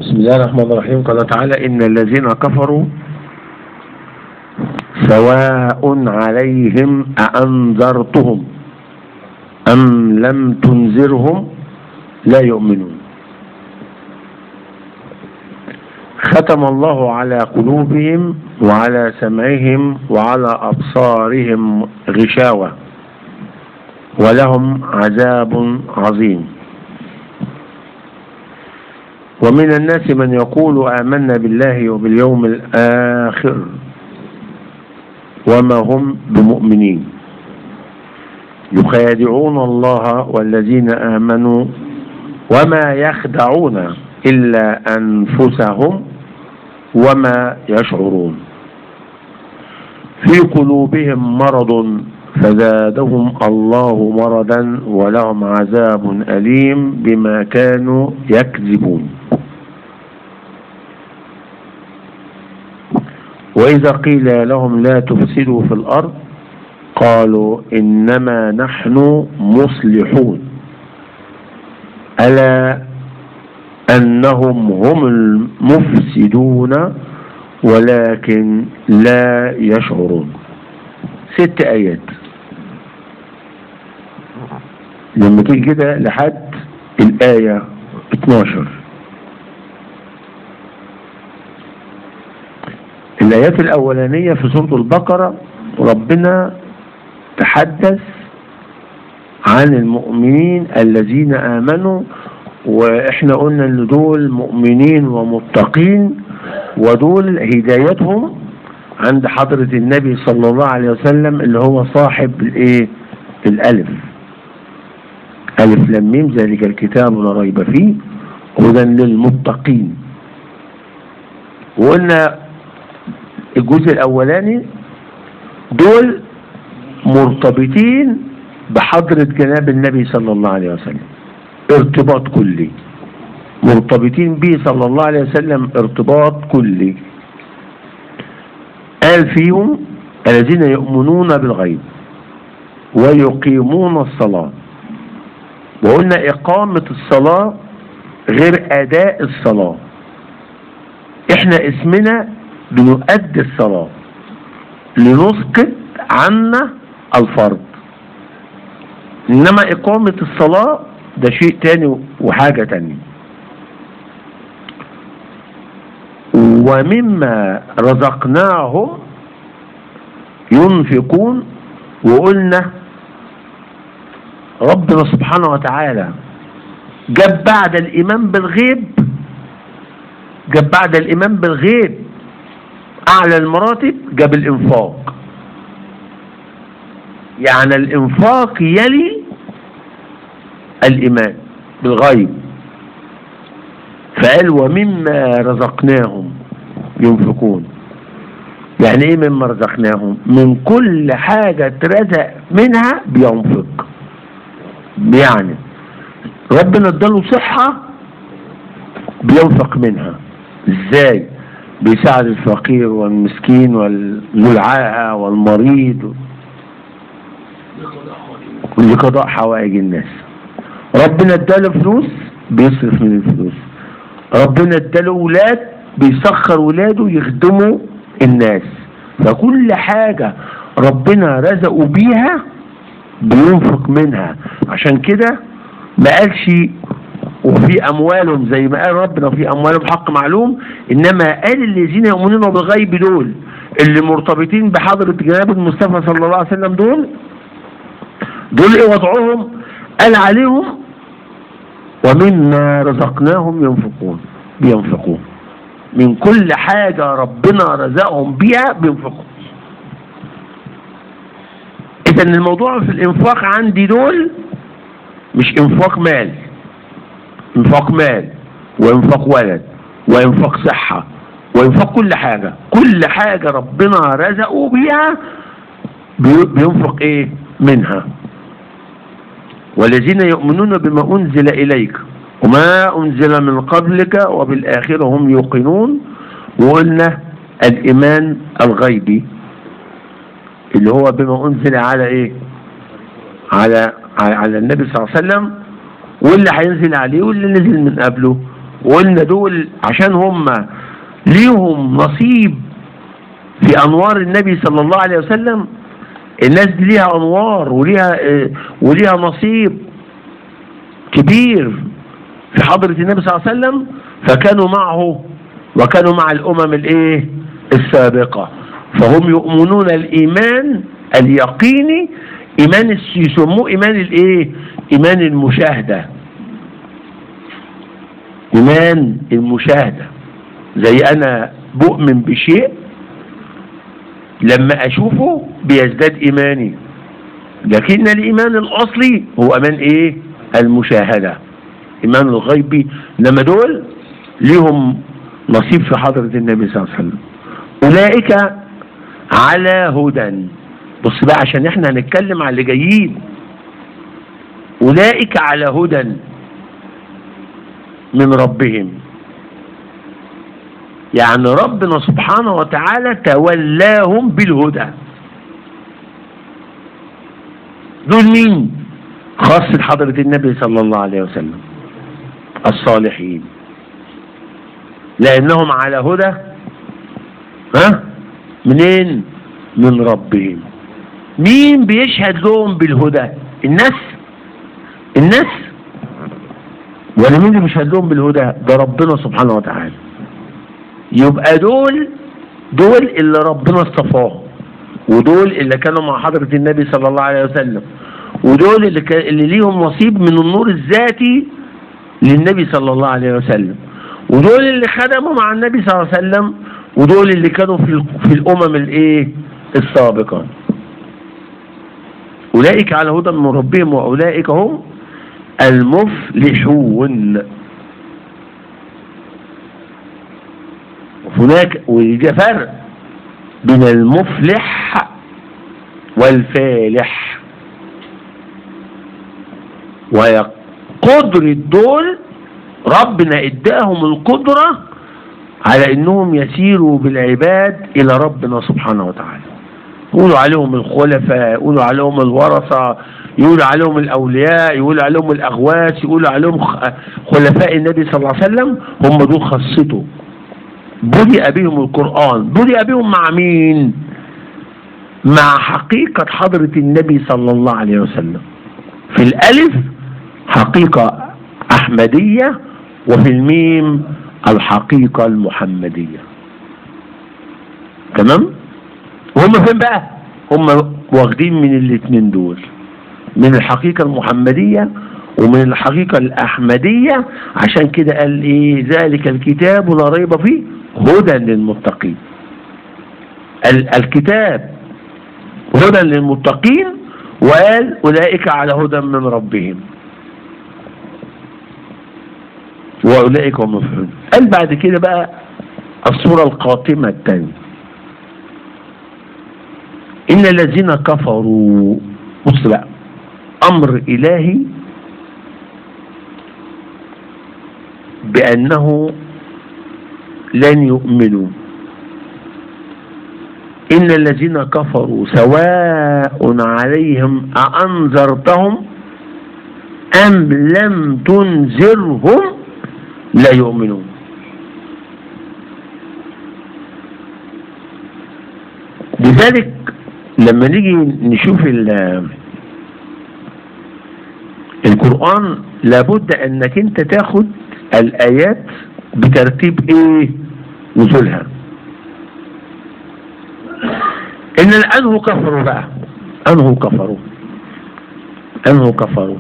بسم الله الرحمن الرحيم قال تعالى إن الذين كفروا سواء عليهم أأنذرتهم أم لم تنذرهم لا يؤمنون ختم الله على قلوبهم وعلى سمعهم وعلى أبصارهم غشاوة ولهم عذاب عظيم ومن الناس من يقول آمنا بالله وباليوم الآخر وما هم بمؤمنين يخادعون الله والذين آمنوا وما يخدعون إلا أنفسهم وما يشعرون في قلوبهم مرض فزادهم الله مرضا ولهم عذاب أليم بما كانوا يكذبون وإذا قيل لهم لا تفسدوا في الأرض قالوا إنما نحن مصلحون ألا أنهم هم المفسدون ولكن لا يشعرون ست آيات لما تيجي كده لحد الآية 12 الآيات الأولانية في سورة البقرة ربنا تحدث عن المؤمنين الذين آمنوا وإحنا قلنا إن دول مؤمنين ومتقين ودول هدايتهم عند حضرة النبي صلى الله عليه وسلم اللي هو صاحب الإيه الألف ألف لم ميم ذلك الكتاب لا ريب فيه هدى للمتقين وقلنا الجزء الأولاني دول مرتبطين بحضرة جناب النبي صلى الله عليه وسلم ارتباط كلي مرتبطين به صلى الله عليه وسلم ارتباط كلي قال فيهم الذين يؤمنون بالغيب ويقيمون الصلاة وقلنا إقامة الصلاة غير أداء الصلاة احنا اسمنا بنؤدي الصلاة لنسقط عنا الفرض إنما إقامة الصلاة ده شيء تاني وحاجة تانية ومما رزقناهم ينفقون وقلنا ربنا سبحانه وتعالى جاب بعد الإيمان بالغيب جاب بعد الإيمان بالغيب أعلى المراتب جاب الإنفاق يعني الإنفاق يلي الإيمان بالغيب فقال ومما رزقناهم ينفقون يعني ايه مما رزقناهم من كل حاجة اترزق منها بينفق يعني ربنا اداله صحة بينفق منها ازاي بيساعد الفقير والمسكين والملعاء والمريض لقضاء حوائج الناس ربنا اداله فلوس بيصرف من الفلوس ربنا اداله ولاد بيسخر ولاده يخدموا الناس فكل حاجة ربنا رزقوا بيها بينفق منها عشان كده ما قالش وفي أموالهم زي ما قال ربنا وفي أموالهم حق معلوم إنما قال الذين يؤمنون بالغيب دول اللي مرتبطين بحضرة جناب المصطفى صلى الله عليه وسلم دول دول ايه وضعهم قال عليهم ومما رزقناهم ينفقون بينفقون من كل حاجة ربنا رزقهم بيها بينفقوا إذا الموضوع في الإنفاق عندي دول مش إنفاق مال إنفاق مال وإنفاق ولد وإنفاق صحة وإنفاق كل حاجة كل حاجة ربنا رزقه بيها بينفق إيه منها والذين يؤمنون بما أنزل إليك وما أنزل من قبلك وبالآخرة هم يوقنون وقلنا الإيمان الغيبي اللي هو بما أنزل على إيه على على النبي صلى الله عليه وسلم واللي هينزل عليه واللي نزل من قبله وقلنا دول عشان هم ليهم نصيب في انوار النبي صلى الله عليه وسلم الناس دي ليها انوار وليها اه وليها نصيب كبير في حضرة النبي صلى الله عليه وسلم فكانوا معه وكانوا مع الامم الايه السابقة فهم يؤمنون الايمان اليقيني ايمان يسموه ايمان الايه ايمان المشاهدة ايمان المشاهدة زي انا بؤمن بشيء لما اشوفه بيزداد ايماني لكن الايمان الاصلي هو ايمان ايه المشاهدة ايمان الغيبي لما دول ليهم نصيب في حضرة النبي صلى الله عليه وسلم اولئك على هدى بص بقى عشان احنا هنتكلم على اللي جايين اولئك على هدى من ربهم يعني ربنا سبحانه وتعالى تولاهم بالهدى دول مين خاصة حضرة النبي صلى الله عليه وسلم الصالحين لأنهم على هدى ها منين من ربهم مين بيشهد لهم بالهدى الناس الناس ولا مين اللي بيشهد لهم بالهدى ده ربنا سبحانه وتعالى يبقى دول دول اللي ربنا اصطفاهم ودول اللي كانوا مع حضرة النبي صلى الله عليه وسلم ودول اللي, كان اللي ليهم نصيب من النور الذاتي للنبي صلى الله عليه وسلم ودول اللي خدموا مع النبي صلى الله عليه وسلم ودول اللي كانوا في في الامم الايه السابقه اولئك على هدى من ربهم واولئك هم المفلحون هناك ويجي فرق بين المفلح والفالح وهي قدرة دول ربنا اداهم القدرة على انهم يسيروا بالعباد الى ربنا سبحانه وتعالى يقولوا عليهم الخلفاء يقولوا عليهم الورثة يقولوا عليهم الاولياء يقولوا عليهم الاغواس يقولوا عليهم خلفاء النبي صلى الله عليه وسلم هم دول خاصته بدأ بهم القرآن بدأ بهم مع مين مع حقيقة حضرة النبي صلى الله عليه وسلم في الألف حقيقة أحمدية وفي الميم الحقيقة المحمدية تمام وهم فين بقى هم واخدين من الاثنين دول من الحقيقة المحمدية ومن الحقيقة الأحمدية عشان كده قال إيه ذلك الكتاب لا ريب فيه هدى للمتقين ال الكتاب هدى للمتقين وقال أولئك على هدى من ربهم وأولئك هم مفعولون قال بعد كده بقى الصورة القاتمة الثانية إن الذين كفروا بص بقى أمر إلهي بأنه لن يؤمنوا إن الذين كفروا سواء عليهم أأنذرتهم أم لم تنذرهم لا يؤمنون لذلك لما نيجي نشوف القرآن لابد انك انت تاخد الايات بترتيب ايه نزولها ان انه كفروا بقى انه كفروا انه كفروا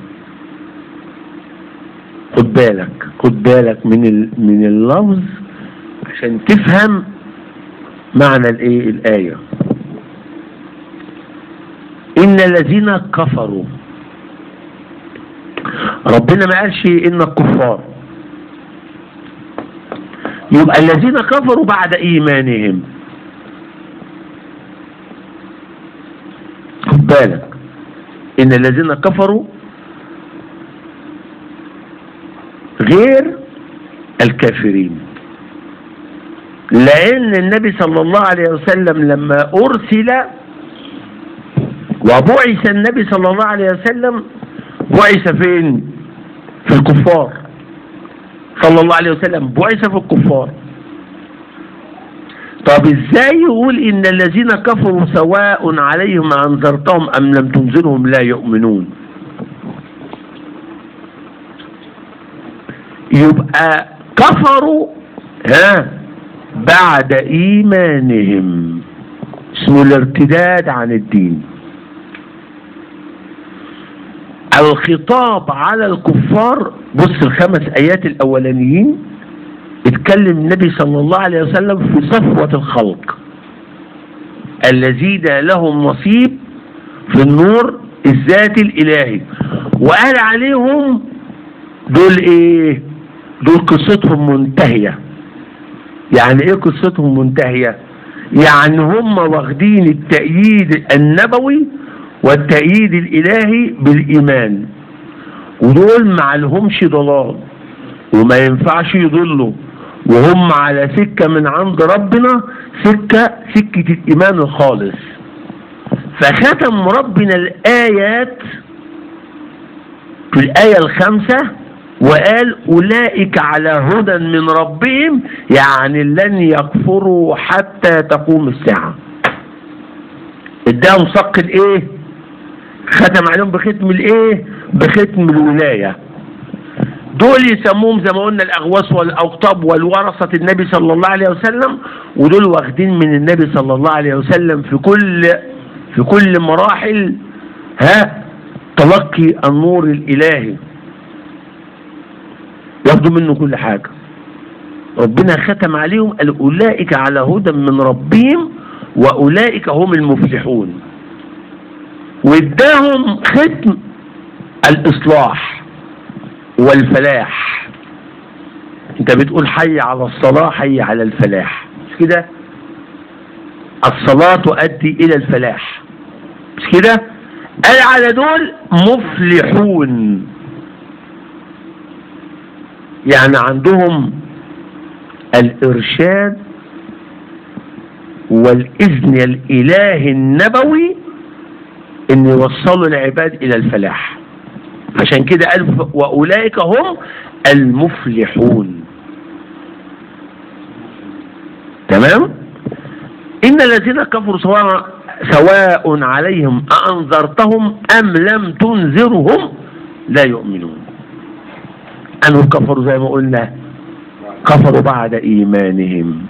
خد بالك خد بالك من ال... من اللفظ عشان تفهم معنى الايه الايه ان الذين كفروا ربنا ما قالش ان الكفار يبقى الذين كفروا بعد ايمانهم خد بالك ان الذين كفروا غير الكافرين لان النبي صلى الله عليه وسلم لما ارسل وبعث النبي صلى الله عليه وسلم بعث فين في الكفار صلى الله عليه وسلم بعث في الكفار طب ازاي يقول ان الذين كفروا سواء عليهم انذرتهم ام لم تنذرهم لا يؤمنون يبقى كفروا ها بعد ايمانهم اسمه الارتداد عن الدين الخطاب على الكفار بص الخمس ايات الاولانيين اتكلم النبي صلى الله عليه وسلم في صفوة الخلق الذين لهم نصيب في النور الذاتي الالهي وقال عليهم دول ايه دول قصتهم منتهية يعني ايه قصتهم منتهية يعني هم واخدين التأييد النبوي والتأييد الإلهي بالإيمان ودول ما لهمش ضلال وما ينفعش يضلوا وهم على سكة من عند ربنا سكة سكة الإيمان الخالص فختم ربنا الآيات في الآية الخامسة وقال أولئك على هدى من ربهم يعني لن يكفروا حتى تقوم الساعة اداهم صق الايه ختم عليهم بختم الايه بختم الولاية دول يسموهم زي ما قلنا الاغواص والاوطاب والورثة النبي صلى الله عليه وسلم ودول واخدين من النبي صلى الله عليه وسلم في كل في كل مراحل ها تلقي النور الالهي ياخدوا منه كل حاجة ربنا ختم عليهم قال أولئك على هدى من ربهم وأولئك هم المفلحون واداهم ختم الإصلاح والفلاح انت بتقول حي على الصلاة حي على الفلاح مش كده الصلاة تؤدي إلى الفلاح مش كده قال على دول مفلحون يعني عندهم الإرشاد والإذن الإلهي النبوي إن يوصلوا العباد إلى الفلاح عشان كده قال وأولئك هم المفلحون تمام إن الذين كفروا سواء سواء عليهم أأنذرتهم أم لم تنذرهم لا يؤمنون أنهم كفروا زي ما قلنا كفروا بعد إيمانهم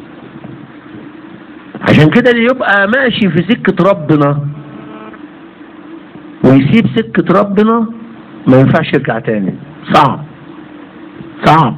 عشان كده اللي يبقى ماشي في سكة ربنا ويسيب سكة ربنا ما ينفعش يرجع تاني صعب صعب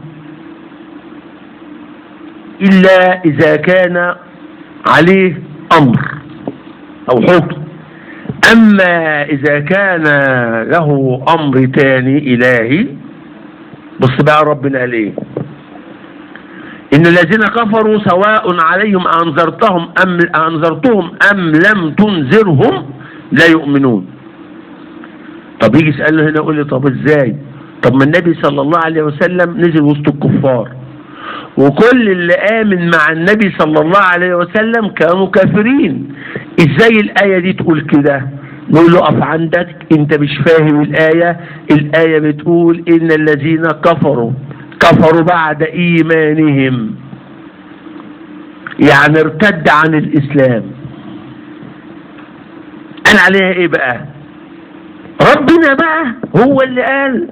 إلا إذا كان عليه أمر أو حكم أما إذا كان له أمر تاني إلهي بص بقى ربنا قال إيه إن الذين كفروا سواء عليهم أنذرتهم أم أنذرتهم أم لم تنذرهم لا يؤمنون طب يجي يسأله هنا يقول لي طب ازاي طب ما النبي صلى الله عليه وسلم نزل وسط الكفار وكل اللي آمن مع النبي صلى الله عليه وسلم كانوا كافرين ازاي الآية دي تقول كده نقول له اقف عندك انت مش فاهم الآية الآية بتقول ان الذين كفروا كفروا بعد ايمانهم يعني ارتد عن الاسلام قال عليها ايه بقى ربنا بقى هو اللي قال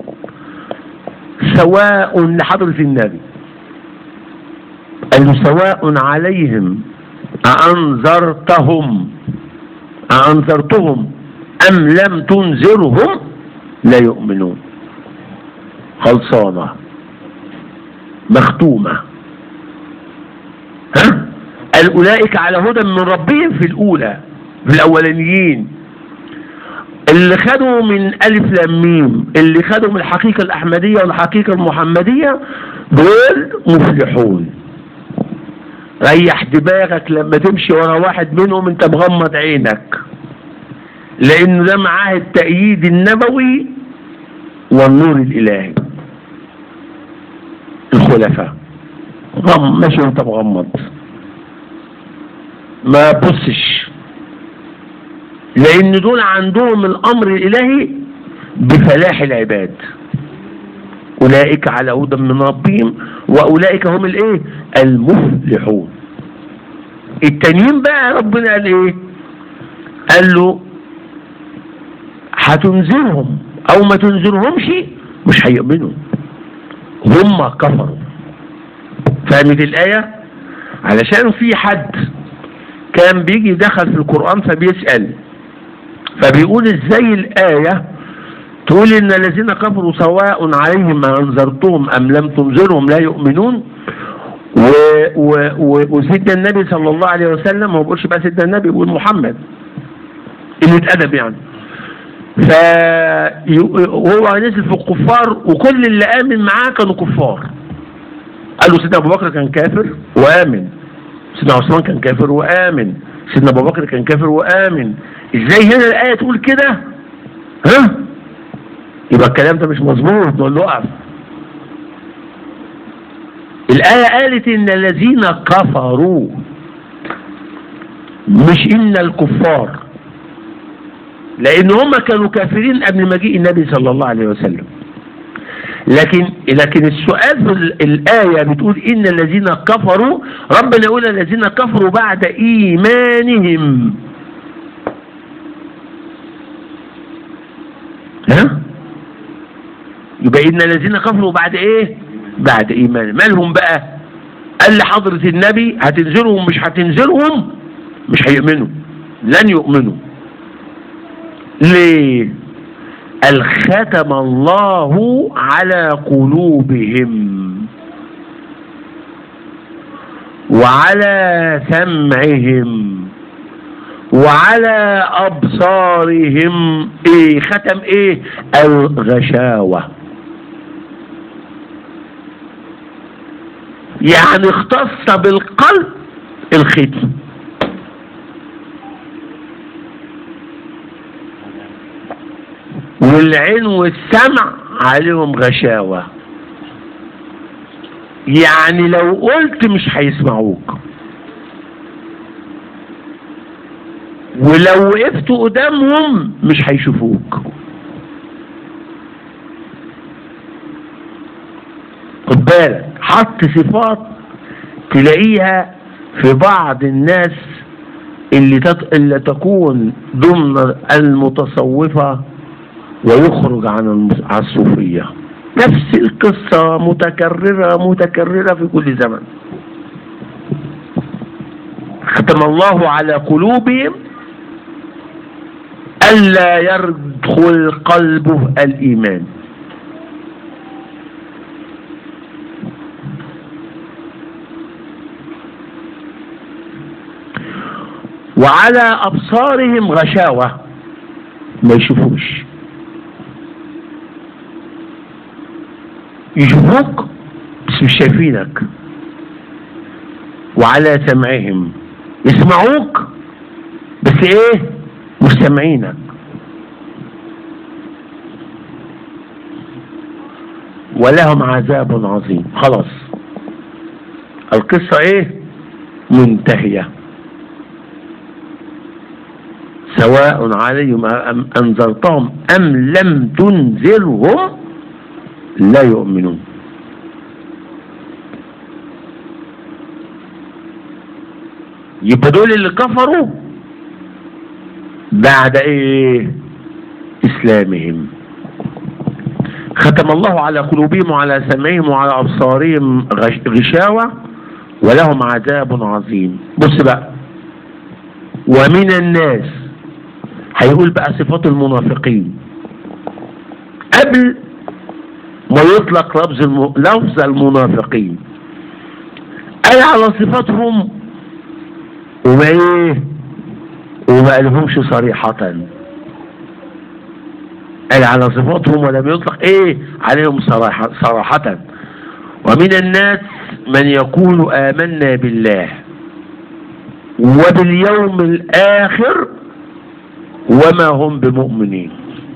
سواء لحضرة النبي قال له سواء عليهم أأنذرتهم أأنذرتهم أم لم تنذرهم لا يؤمنون خلصانة مختومة ها قال أولئك على هدى من ربهم في الأولى في الأولانيين اللي خدوا من ألف لام ميم اللي خدوا من الحقيقة الأحمدية والحقيقة المحمدية دول مفلحون ريح دماغك لما تمشي ورا واحد منهم انت مغمض عينك لانه ده معاه التأييد النبوي والنور الالهي الخلفاء غم ماشي وانت مغمض ما بصش لان دول عندهم الامر الالهي بفلاح العباد أولئك على هدى من ربهم وأولئك هم الإيه المفلحون التانيين بقى ربنا قال إيه قال له هتنذرهم أو ما تنذرهمش مش هيؤمنوا هم كفروا فهمت الآية علشان في حد كان بيجي دخل في القرآن فبيسأل فبيقول ازاي الآية تقول ان الذين كفروا سواء عليهم ما انذرتهم ام لم تنذرهم لا يؤمنون و و و وسيدنا النبي صلى الله عليه وسلم ما بيقولش بقى سيدنا النبي بيقول محمد اللي اتأدب يعني ف وهو نزل في الكفار وكل اللي آمن معاه كانوا كفار قالوا سيدنا أبو بكر كان كافر وآمن سيدنا عثمان كان كافر وآمن سيدنا أبو بكر كان كافر وآمن إزاي هنا الآية تقول كده ها يبقى الكلام ده مش مظبوط نقول له اقف الآية قالت إن الذين كفروا مش إن الكفار لأن هم كانوا كافرين قبل مجيء النبي صلى الله عليه وسلم لكن لكن السؤال في الآية بتقول إن الذين كفروا ربنا يقول الذين كفروا بعد إيمانهم ها يبقى إن الذين كفروا بعد إيه بعد إيمان مالهم بقى قال لحضرة النبي هتنزلهم مش هتنزلهم مش هيؤمنوا لن يؤمنوا ليه الختم الله على قلوبهم وعلى سمعهم وعلى أبصارهم إيه ختم إيه الغشاوة يعني اختص بالقلب الختم والعين والسمع عليهم غشاوة يعني لو قلت مش هيسمعوك ولو وقفت قدامهم مش هيشوفوك خد بالك حط صفات تلاقيها في بعض الناس اللي, تت... اللي تكون ضمن المتصوفة ويخرج عن الصوفية نفس القصة متكررة متكررة في كل زمن ختم الله على قلوبهم ألا يدخل قلبه الإيمان وعلى أبصارهم غشاوة ما يشوفوش يشوفوك بس مش شايفينك وعلى سمعهم يسمعوك بس ايه مش سامعينك ولهم عذاب عظيم خلاص القصة ايه منتهية سواء عليهم أم أنذرتهم أم لم تنذرهم لا يؤمنون يبقى دول اللي كفروا بعد ايه اسلامهم ختم الله على قلوبهم وعلى سمعهم وعلى ابصارهم غشاوة ولهم عذاب عظيم بص بقى ومن الناس هيقول بقى صفات المنافقين قبل ما يطلق لفظ الم... لفظ المنافقين قال على صفاتهم وما ايه وما قالهمش صريحة قال على صفاتهم ولم يطلق ايه عليهم صراحة, صراحة ومن الناس من يقول آمنا بالله وباليوم الآخر وما هم بمؤمنين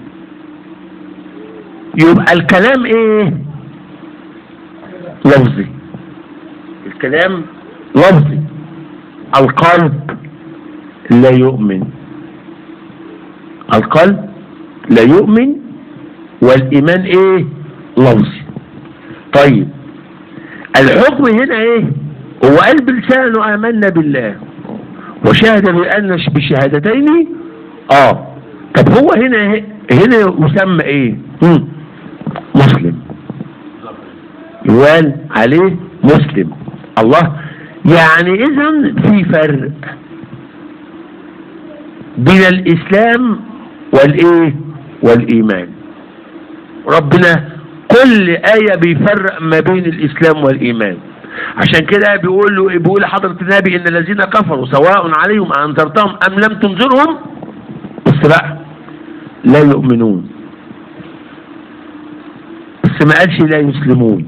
يبقى الكلام ايه لفظي الكلام لفظي القلب لا يؤمن القلب لا يؤمن والإيمان ايه لفظي طيب الحكم هنا ايه هو قال بلسانه آمنا بالله وشهد بأن بشهادتين اه طب هو هنا هنا يسمى ايه مم. مسلم يقال عليه مسلم الله يعني اذا في فرق بين الاسلام والايه والايمان ربنا كل آية بيفرق ما بين الإسلام والإيمان عشان كده بيقول له بيقول لحضرة النبي إن الذين كفروا سواء عليهم أنذرتهم أم لم تنذرهم بس بقى لا يؤمنون بس ما قالش لا يسلمون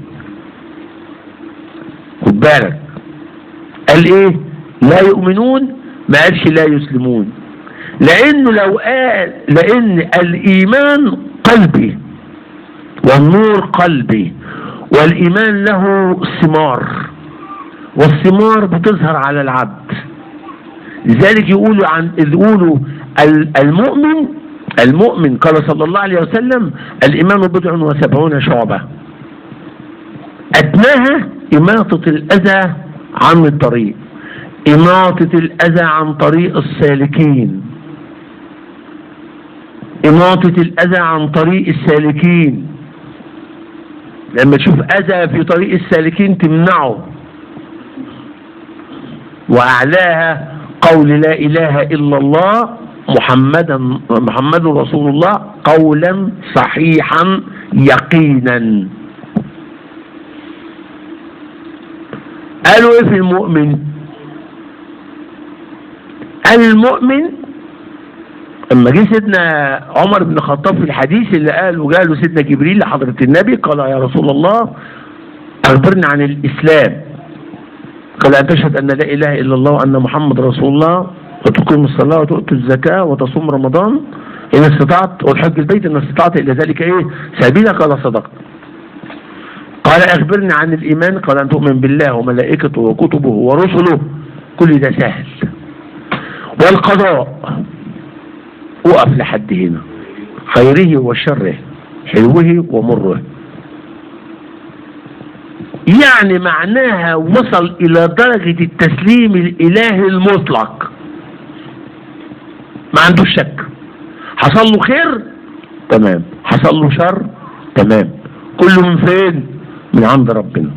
خد بالك قال ايه لا يؤمنون ما قالش لا يسلمون لانه لو قال لان الايمان قلبي والنور قلبي والايمان له ثمار والثمار بتظهر على العبد لذلك يقولوا عن يقولوا المؤمن المؤمن قال صلى الله عليه وسلم الإيمان بضع وسبعون شعبة أدناها إماطة الأذى عن الطريق إماطة الأذى عن طريق السالكين إماطة الأذى عن طريق السالكين لما تشوف أذى في طريق السالكين تمنعه وأعلاها قول لا إله إلا الله محمدا محمد رسول الله قولا صحيحا يقينا قالوا ايه في المؤمن المؤمن اما جه سيدنا عمر بن الخطاب في الحديث اللي قال وجاله سيدنا جبريل لحضرة النبي قال يا رسول الله اخبرني عن الاسلام قال ان تشهد ان لا اله الا الله وان محمد رسول الله وتقيم الصلاة وتؤتي الزكاة وتصوم رمضان إن استطعت والحج البيت إن استطعت إلى ذلك إيه سبيلا قال صدقت قال أخبرني عن الإيمان قال أن تؤمن بالله وملائكته وكتبه ورسله كل ده سهل والقضاء وقف لحد هنا خيره وشره حلوه ومره يعني معناها وصل إلى درجة التسليم الإلهي المطلق ما عندوش شك حصل له خير تمام حصل له شر تمام كله من فين من عند ربنا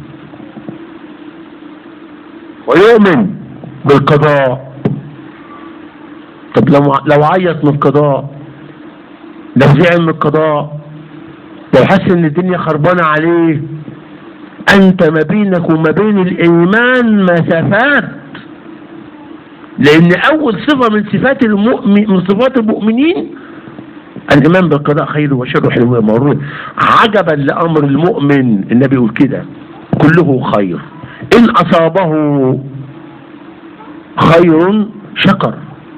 ويؤمن بالقضاء طب لو لو عيط من القضاء لو زعل من القضاء لو حس ان الدنيا خربانه عليه انت ما بينك وما بين الايمان مسافات لان اول صفة من صفات المؤمن من صفات المؤمنين الايمان بالقضاء خير وشر حلو ومرور عجبا لامر المؤمن النبي يقول كده كله خير ان اصابه خير شكر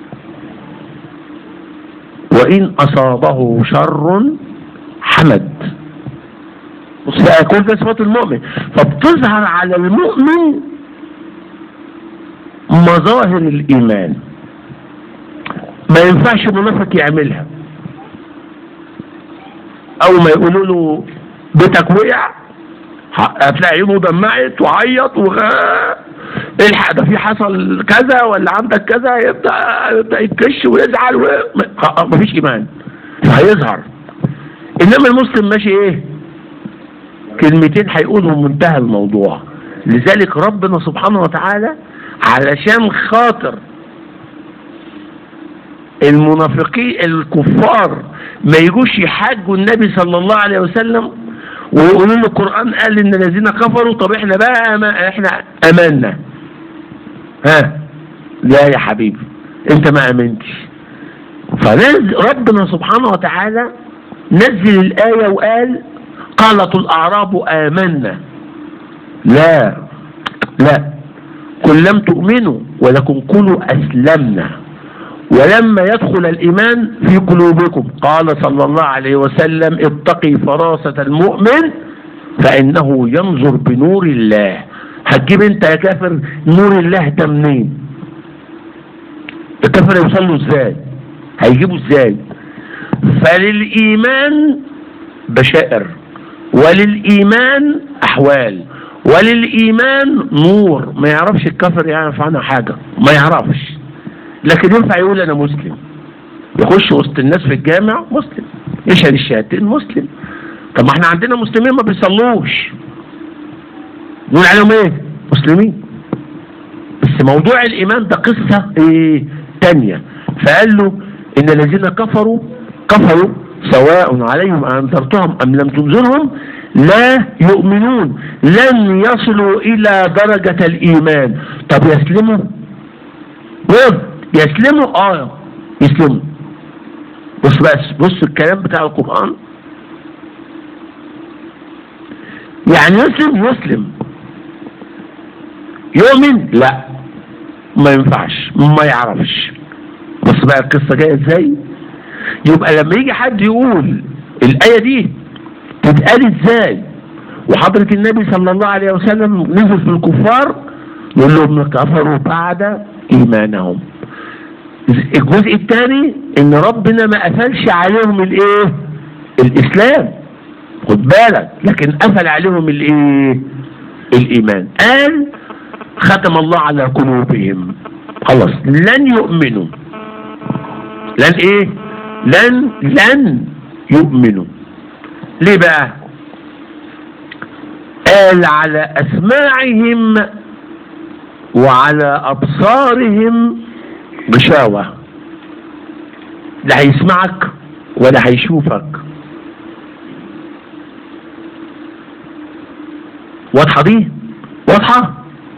وان اصابه شر حمد بص بقى كل ده صفات المؤمن فبتظهر على المؤمن مظاهر الإيمان ما ينفعش منافق يعملها أو ما يقولوا له بيتك وقع هتلاقي عينه دمعت وعيط وغ الحق ده في حصل كذا ولا عندك كذا يبدا يبدا يتكش ويزعل و... مفيش ايمان فهيظهر انما المسلم ماشي ايه كلمتين هيقولهم منتهى الموضوع لذلك ربنا سبحانه وتعالى علشان خاطر المنافقين الكفار ما يجوش يحاجوا النبي صلى الله عليه وسلم ويقولوا له القرآن قال ان الذين كفروا طب احنا بقى ما احنا امنا ها لا يا حبيبي انت ما امنتش فنزل ربنا سبحانه وتعالى نزل الآية وقال قالت الأعراب آمنا لا لا قل لم تؤمنوا ولكن قولوا أسلمنا ولما يدخل الإيمان في قلوبكم قال صلى الله عليه وسلم اتقي فراسة المؤمن فإنه ينظر بنور الله هتجيب انت يا كافر نور الله ده منين الكافر يوصل له ازاي هيجيبه ازاي فللإيمان بشائر وللإيمان أحوال وللإيمان نور ما يعرفش الكفر يعرف عنها حاجة ما يعرفش لكن ينفع يقول أنا مسلم يخش وسط الناس في الجامع مسلم يشهد الشهادتين مسلم طب ما احنا عندنا مسلمين ما بيصلوش نقول عليهم ايه مسلمين بس موضوع الإيمان ده قصة ايه تانية فقال له إن الذين كفروا كفروا سواء عليهم أنذرتهم أم لم تنذرهم لا يؤمنون لن يصلوا إلى درجة الإيمان طب يسلموا رد يسلموا آه يسلموا بص بس بص الكلام بتاع القرآن يعني يسلم يسلم يؤمن لا ما ينفعش ما يعرفش بص بقى القصة جاية ازاي يبقى لما يجي حد يقول الآية دي تتقال ازاي وحضرة النبي صلى الله عليه وسلم نزل في الكفار يقول لهم كفروا بعد إيمانهم الجزء الثاني ان ربنا ما قفلش عليهم الايه الاسلام خد بالك لكن قفل عليهم الايه الايمان قال ختم الله على قلوبهم خلاص لن يؤمنوا لن ايه لن لن يؤمنوا ليه بقى قال على اسماعهم وعلى ابصارهم غشاوة لا هيسمعك ولا هيشوفك واضحة دي واضحة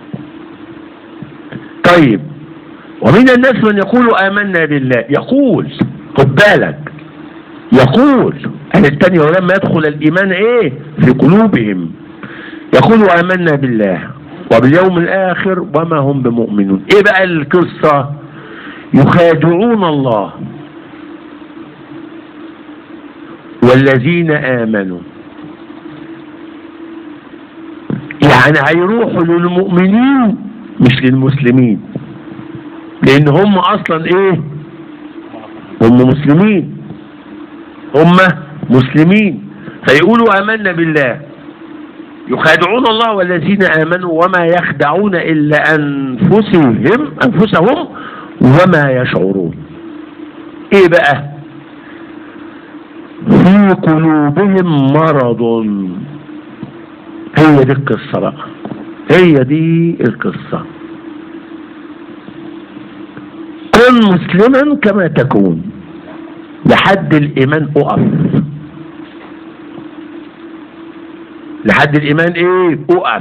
طيب ومن الناس من يقول آمنا بالله يقول خد بالك يقول أهل التانية ولما يدخل الإيمان إيه في قلوبهم يقول آمنا بالله وباليوم الآخر وما هم بمؤمنون إيه بقى القصة يخادعون الله والذين آمنوا يعني هيروحوا للمؤمنين مش للمسلمين لان هم اصلا ايه هم مسلمين هم مسلمين فيقولوا امنا بالله يخادعون الله والذين امنوا وما يخدعون الا انفسهم انفسهم وما يشعرون ايه بقى في قلوبهم مرض هي دي القصة بقى هي دي القصة كن مسلما كما تكون لحد الإيمان أقف لحد الإيمان إيه أقف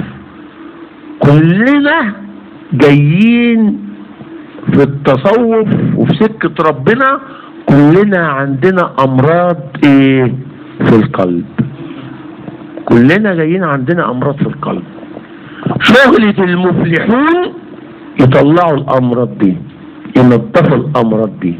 كلنا جايين في التصوف وفي سكة ربنا كلنا عندنا أمراض إيه في القلب كلنا جايين عندنا أمراض في القلب شغلة المفلحون يطلعوا الأمراض دي ينظفوا الأمراض دي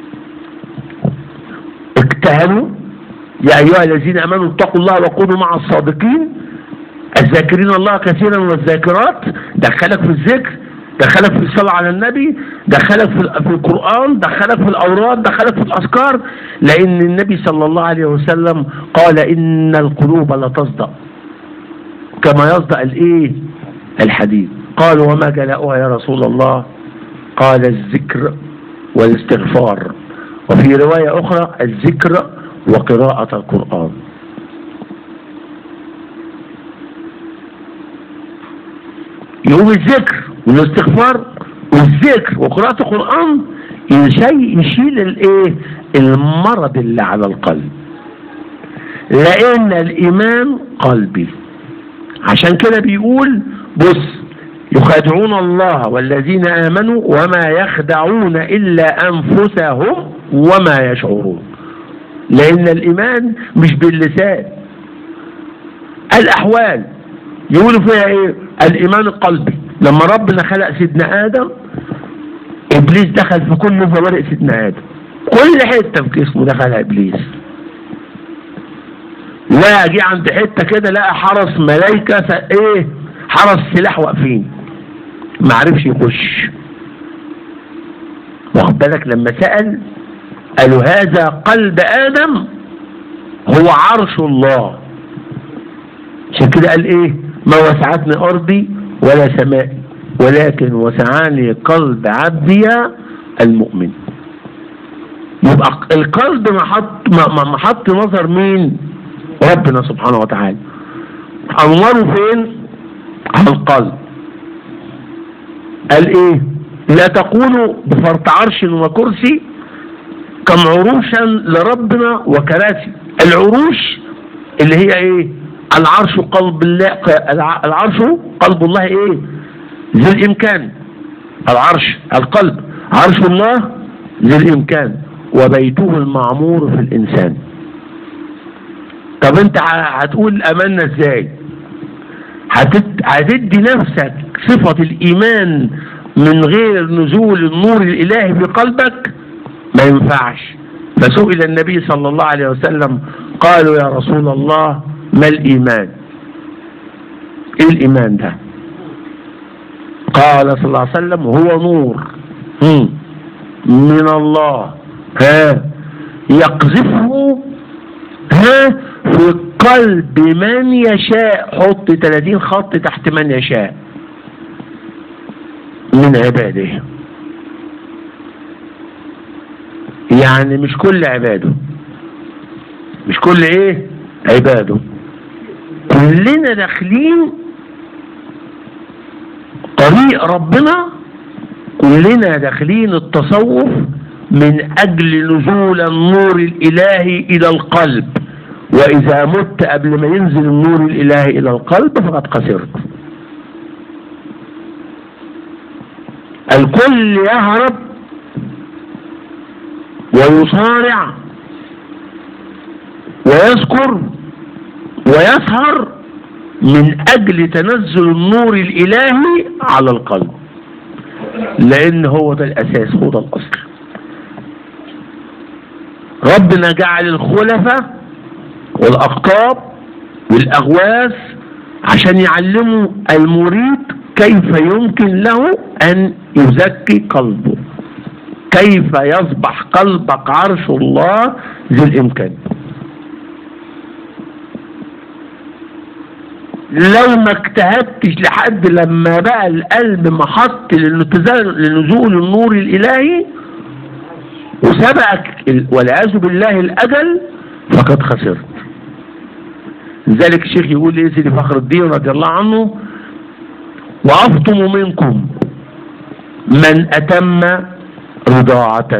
اجتهدوا يا أيها الذين أمنوا اتقوا الله وكونوا مع الصادقين الذاكرين الله كثيرا والذاكرات دخلك في الذكر دخلك في الصلاة على النبي دخلك في في القرآن دخلك في الأوراد دخلك في الأذكار لأن النبي صلى الله عليه وسلم قال إن القلوب لتصدأ كما يصدأ الإيه الحديد قال وما جلاؤها يا رسول الله قال الذكر والاستغفار وفي رواية أخرى الذكر وقراءة القرآن يقوم الذكر والاستغفار والذكر وقراءة القرآن شيء يشيل الايه المرض اللي على القلب لان الايمان قلبي عشان كده بيقول بص يخادعون الله والذين امنوا وما يخدعون الا انفسهم وما يشعرون لان الايمان مش باللسان الاحوال يقولوا فيها ايه الايمان القلبي لما ربنا خلق سيدنا ادم ابليس دخل في كل فوارق سيدنا ادم كل حته في جسمه دخلها ابليس لا جه عند حته كده لقى حرس ملايكه س- ايه حرس سلاح واقفين ما عرفش يخش واخد بالك لما سأل قالوا هذا قلب آدم هو عرش الله عشان كده قال ايه ما وسعتني ارضي ولا سمائي ولكن وسعاني قلب عبدي المؤمن يبقى القلب محط محط نظر مين ربنا سبحانه وتعالى انوره فين على القلب قال ايه لا تقولوا بفرط عرش وكرسي كم عروشا لربنا وكراسي العروش اللي هي ايه العرش قلب الله العرش قلب الله ايه ذي الامكان العرش القلب عرش الله ذي الامكان وبيته المعمور في الانسان طب انت هتقول امنا ازاي هتدي نفسك صفة الايمان من غير نزول النور الالهي في قلبك ما ينفعش فسئل النبي صلى الله عليه وسلم قالوا يا رسول الله ما الايمان ايه الايمان ده قال صلى الله عليه وسلم هو نور من الله ها يقذفه ها في قلب من يشاء حط 30 خط تحت من يشاء من عباده يعني مش كل عباده مش كل ايه عباده كلنا داخلين طريق ربنا كلنا داخلين التصوف من اجل نزول النور الالهي الى القلب واذا مت قبل ما ينزل النور الالهي الى القلب فقد خسرت الكل يهرب ويصارع ويذكر ويسهر من اجل تنزل النور الالهي على القلب لان هو ده الاساس هو ده الاصل ربنا جعل الخلفاء والاقطاب والاغواث عشان يعلموا المريد كيف يمكن له ان يزكي قلبه كيف يصبح قلبك عرش الله ذي الامكان لو ما اجتهدتش لحد لما بقى القلب محط لنزول النور الالهي وسبقك والعياذ بالله الاجل فقد خسرت لذلك الشيخ يقول ايه سيدي فخر الدين رضي الله عنه وافطم منكم من اتم رضاعة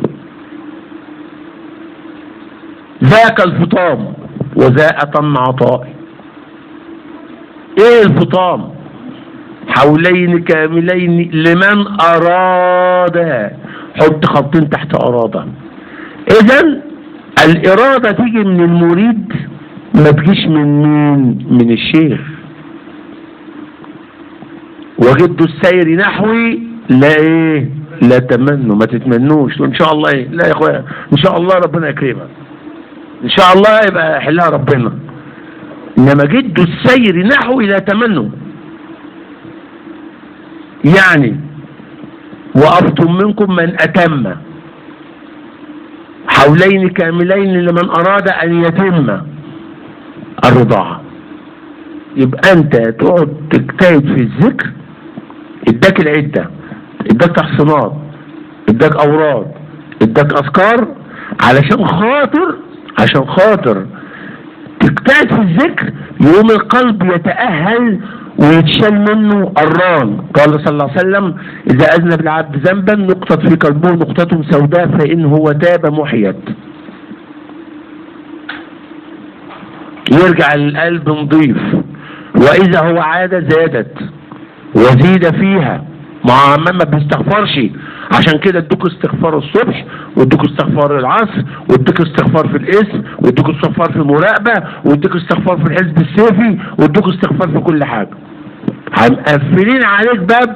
ذاك الفطام وذا اتم عطائي ايه الفطام حولين كاملين لمن اراد حط خطين تحت ارادة اذا الارادة تيجي من المريد ما تجيش من مين من الشيخ وجد السير نحوي لا ايه لا تمنوا ما تتمنوش ان شاء الله ايه لا يا اخويا ان شاء الله ربنا يكرمك ان شاء الله يبقى يحلها ربنا انما جد السير نحوي لا تمنوا يعني وأبطم منكم من أتم حولين كاملين لمن أراد أن يتم الرضاعة يبقى أنت تقعد تجتهد في الذكر اداك العدة اداك تحصينات اداك أوراد اداك أذكار علشان خاطر عشان خاطر تجتهد في الذكر يوم القلب يتأهل ويتشال منه الران قال صلى الله عليه وسلم إذا أذنب العبد ذنبا نقطة في قلبه نقطة سوداء فإن هو تاب محيت يرجع القلب نضيف وإذا هو عاد زادت وزيد فيها مع ما بيستغفرش عشان كده ادوك استغفار الصبح وادوك استغفار العصر وادوك استغفار في الاسم وادوك استغفار في المراقبة وادوك استغفار في الحزب السيفي وادوك استغفار في كل حاجة مقفلين عليك باب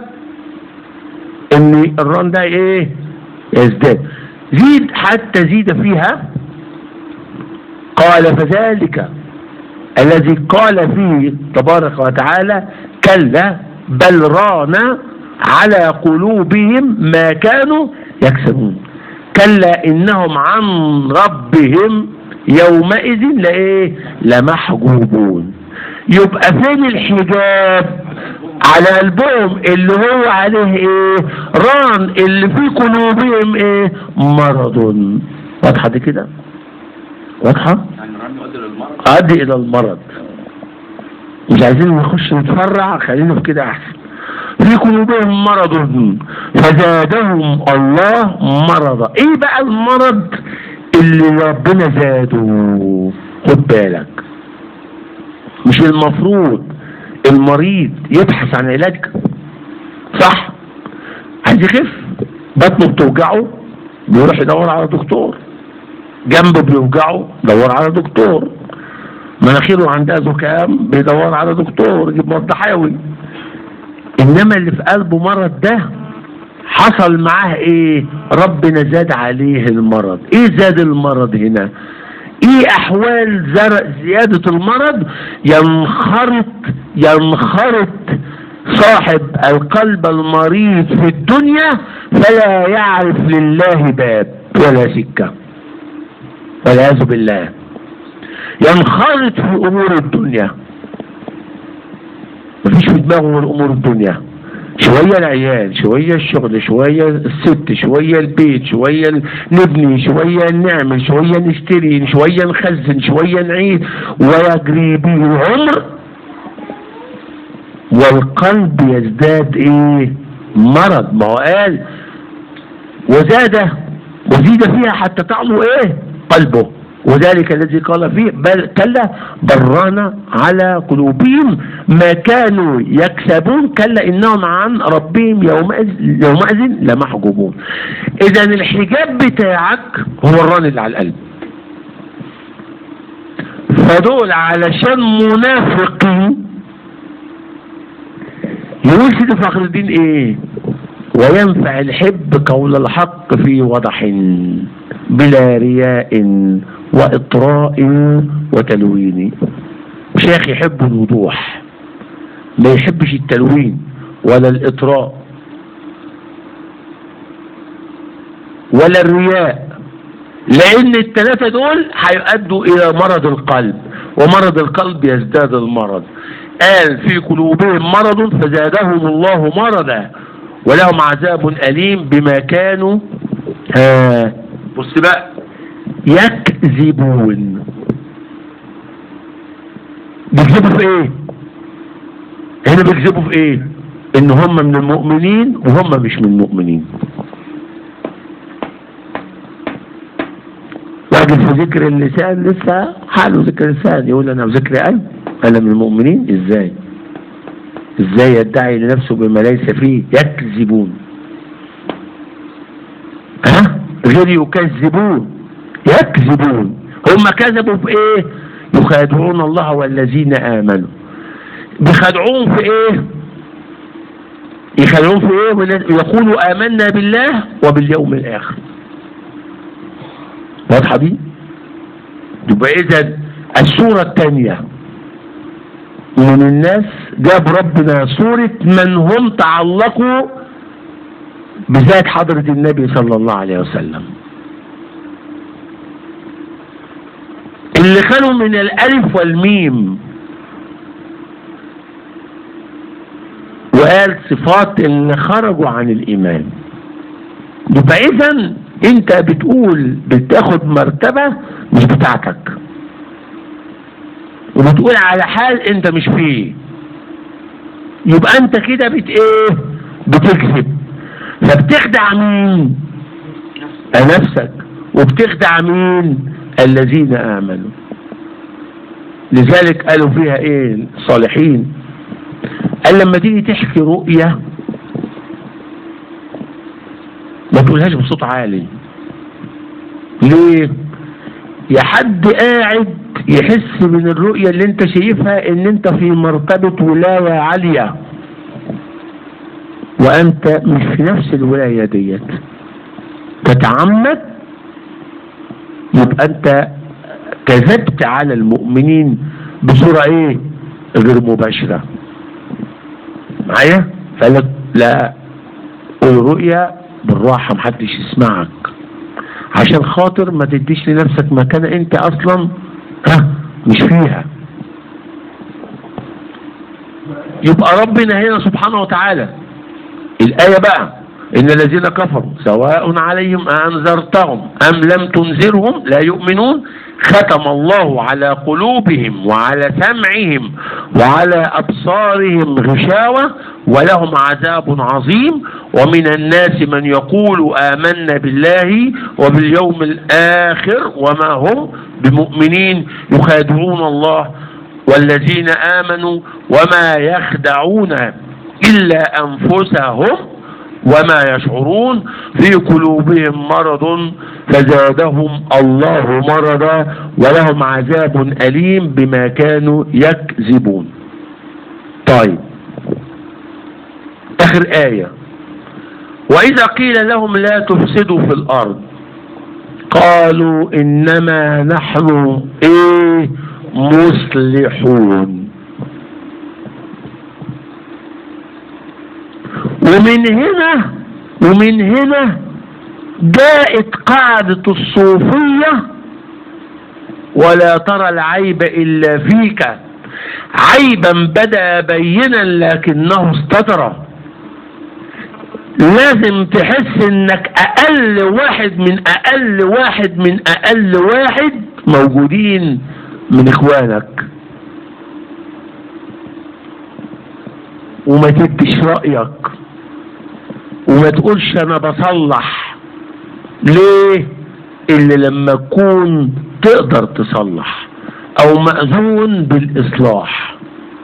ان الران ده ايه يزداد زيد حتى زيد فيها قال فذلك الذي قال فيه تبارك وتعالى كلا بل ران على قلوبهم ما كانوا يكسبون كلا انهم عن ربهم يومئذ لايه لمحجوبون يبقى فين الحجاب على قلبهم اللي هو عليه ايه ران اللي في قلوبهم ايه مرض واضحه دي كده واضحه يعني الرن يؤدي للمرض ادي الى المرض مش عايزين نخش نتفرع خلينا في كده احسن في قلوبهم مرض فزادهم الله مرضا ايه بقى المرض اللي ربنا زاده خد بالك مش المفروض المريض يبحث عن علاج صح عايز يخف بطنه بتوجعه بيروح يدور على دكتور جنبه بيوجعه دور على دكتور مناخيره عندها زكام بيدور على دكتور يجيب مضاد حيوي انما اللي في قلبه مرض ده حصل معاه ايه ربنا زاد عليه المرض ايه زاد المرض هنا ايه احوال زر- زيادة المرض ينخرط ينخرط صاحب القلب المريض في الدنيا فلا يعرف لله باب ولا سكة والعياذ بالله ينخرط في امور الدنيا مفيش في دماغه غير امور الدنيا شوية العيال شوية الشغل شوية الست شوية البيت شوية ال- نبني شوية نعمل شوية نشتري شوية نخزن شوية نعيد ويجري به العمر والقلب يزداد ايه مرض ما هو قال وزاد وزيد فيها حتى تعلو ايه قلبه وذلك الذي قال فيه بل كلا بران على قلوبهم ما كانوا يكسبون كلا انهم عن ربهم يومئذ يومئذ لمحجوبون اذا الحجاب بتاعك هو الران اللي على القلب فدول علشان منافقين يقول سيدي فخر الدين ايه وينفع الحب قول الحق في وضح بلا رياء وإطراء وتلوين شيخ يحب الوضوح ما يحبش التلوين ولا الإطراء ولا الرياء لأن الثلاثة دول هيؤدوا إلى مرض القلب ومرض القلب يزداد المرض قال في قلوبهم مرض فزادهم الله مرضا ولهم عذاب أليم بما كانوا آه بص بقى يكذبون بيكذبوا في ايه هنا بيكذبوا في ايه ان هم من المؤمنين وهم مش من المؤمنين راجل في ذكر اللسان لسه حاله ذكر اللسان يقول انا بذكر قلب انا من المؤمنين ازاي ازاي يدعي لنفسه بما ليس فيه يكذبون ها غير يكذبون يكذبون هم كذبوا في ايه يخادعون الله والذين امنوا بيخادعون في ايه يخادعون في ايه يقولوا امنا بالله وباليوم الاخر واضحه دي يبقى اذا السوره الثانيه من الناس جاب ربنا صورة من هم تعلقوا بذات حضرة النبي صلى الله عليه وسلم اللي كانوا من الألف والميم وقال صفات اللي خرجوا عن الإيمان يبقى إذا أنت بتقول بتاخد مرتبة مش بتاعتك وبتقول على حال أنت مش فيه يبقى أنت كده بت إيه بتكذب فبتخدع مين نفسك وبتخدع مين الذين آمنوا لذلك قالوا فيها ايه الصالحين قال لما تيجي تحكي رؤية ما تقولهاش بصوت عالي ليه يا حد قاعد يحس من الرؤية اللي انت شايفها ان انت في مرتبة ولاية عالية وانت مش في نفس الولاية ديت تتعمد يبقى انت كذبت على المؤمنين بصورة ايه غير مباشرة معايا فقال لك لا قول رؤيا بالراحة محدش يسمعك عشان خاطر ما تديش لنفسك مكان انت اصلا ها مش فيها يبقى ربنا هنا سبحانه وتعالى الآية بقى إن الذين كفروا سواء عليهم أنذرتهم أم لم تنذرهم لا يؤمنون ختم الله على قلوبهم وعلى سمعهم وعلى أبصارهم غشاوة ولهم عذاب عظيم ومن الناس من يقول آمنا بالله وباليوم الآخر وما هم بمؤمنين يخادعون الله والذين آمنوا وما يخدعون إلا أنفسهم وما يشعرون في قلوبهم مرض فزادهم الله مرضا ولهم عذاب أليم بما كانوا يكذبون طيب آخر آية وإذا قيل لهم لا تفسدوا في الأرض قالوا إنما نحن إيه مصلحون ومن هنا ومن هنا جاءت قاعدة الصوفية ولا ترى العيب إلا فيك عيبا بدا بينا لكنه استتر لازم تحس انك اقل واحد من اقل واحد من اقل واحد موجودين من اخوانك وما تديش رأيك وما تقولش انا بصلح ليه اللي لما تكون تقدر تصلح او مأذون بالاصلاح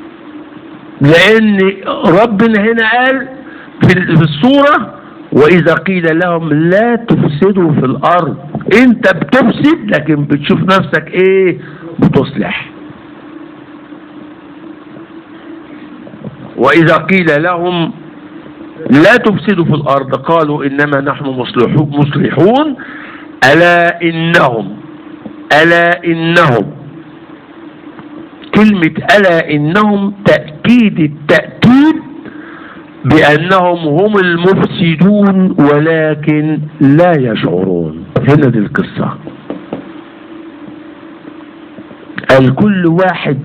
لان ربنا هنا قال في الصورة واذا قيل لهم لا تفسدوا في الارض انت بتفسد لكن بتشوف نفسك ايه بتصلح واذا قيل لهم لا تفسدوا في الارض قالوا انما نحن مصلحون الا انهم الا انهم كلمة الا انهم تأكيد التأكيد بانهم هم المفسدون ولكن لا يشعرون هنا دي القصة الكل واحد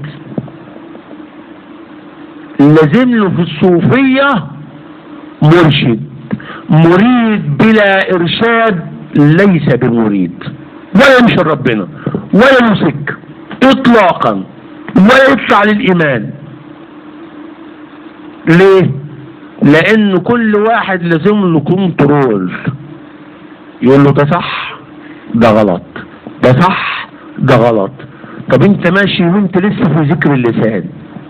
لازم له في الصوفية مرشد مريد بلا ارشاد ليس بمريد ولا يمشي ربنا ولا يمسك اطلاقا ولا يطلع للايمان ليه لان كل واحد لازم له كنترول يقول له ده صح ده غلط ده صح ده غلط طب انت ماشي وانت لسه في ذكر اللسان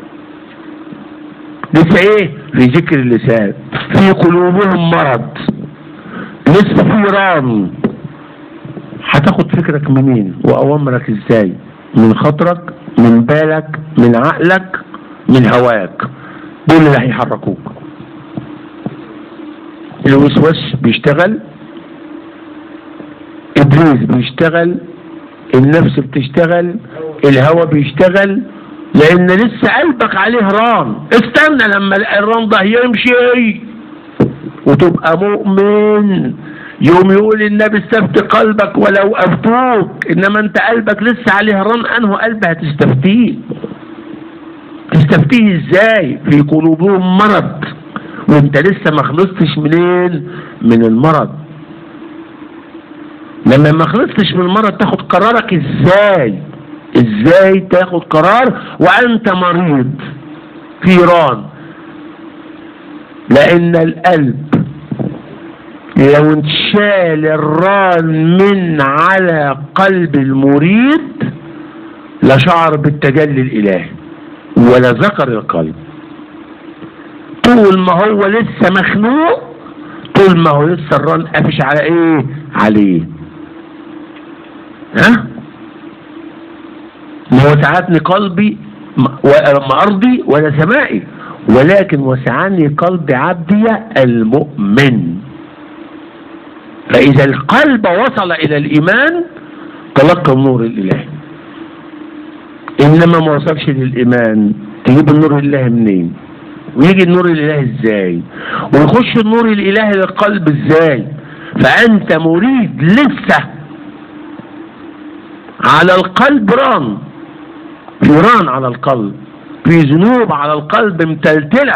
لسه ايه في ذكر اللسان في قلوبهم مرض لسه في ران هتاخد فكرك منين واوامرك ازاي من خاطرك من بالك من عقلك من هواك دول اللي هيحركوك الوسواس بيشتغل ابليس بيشتغل النفس بتشتغل الهوى بيشتغل لان لسه قلبك عليه ران استنى لما الران ده يمشي وتبقى مؤمن يوم يقول النبي استفت قلبك ولو افتوك انما انت قلبك لسه عليه ران انه قلب هتستفتيه تستفتيه ازاي في قلوبهم مرض وانت لسه ما خلصتش منين من المرض لما ما خلصتش من المرض تاخد قرارك ازاي ازاي تاخد قرار وانت مريض في ران لان القلب لو انشال الران من على قلب المريد لشعر بالتجلي الالهي ولا ذكر القلب طول ما هو لسه مخنوق طول ما هو لسه الران قافش على ايه عليه ها ما وسعتني قلبي ما ارضي ولا سمائي ولكن وسعني قلب عبدي المؤمن فاذا القلب وصل الى الايمان تلقى النور الالهي انما ما وصلش للايمان تجيب النور الالهي منين ويجي النور الالهي ازاي ويخش النور الالهي للقلب ازاي فانت مريد لسه على القلب ران في ران على القلب في ذنوب على القلب متلتلة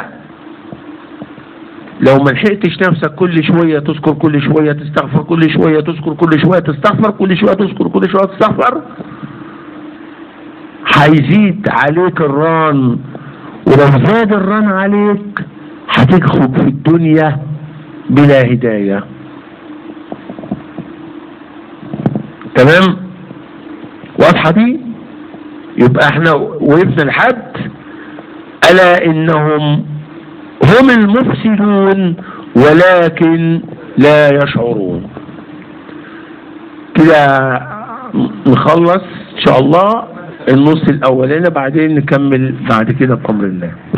لو ما لحقتش نفسك كل شوية تذكر كل شوية تستغفر كل شوية تذكر كل شوية تستغفر كل شوية تذكر كل شوية تستغفر هيزيد عليك الران ولو زاد الران عليك هتخرج في الدنيا بلا هداية تمام واضحة دي يبقى احنا وقفنا لحد ألا إنهم هم المفسدون ولكن لا يشعرون كده نخلص إن شاء الله النص الأولاني بعدين نكمل بعد كده بأمر الله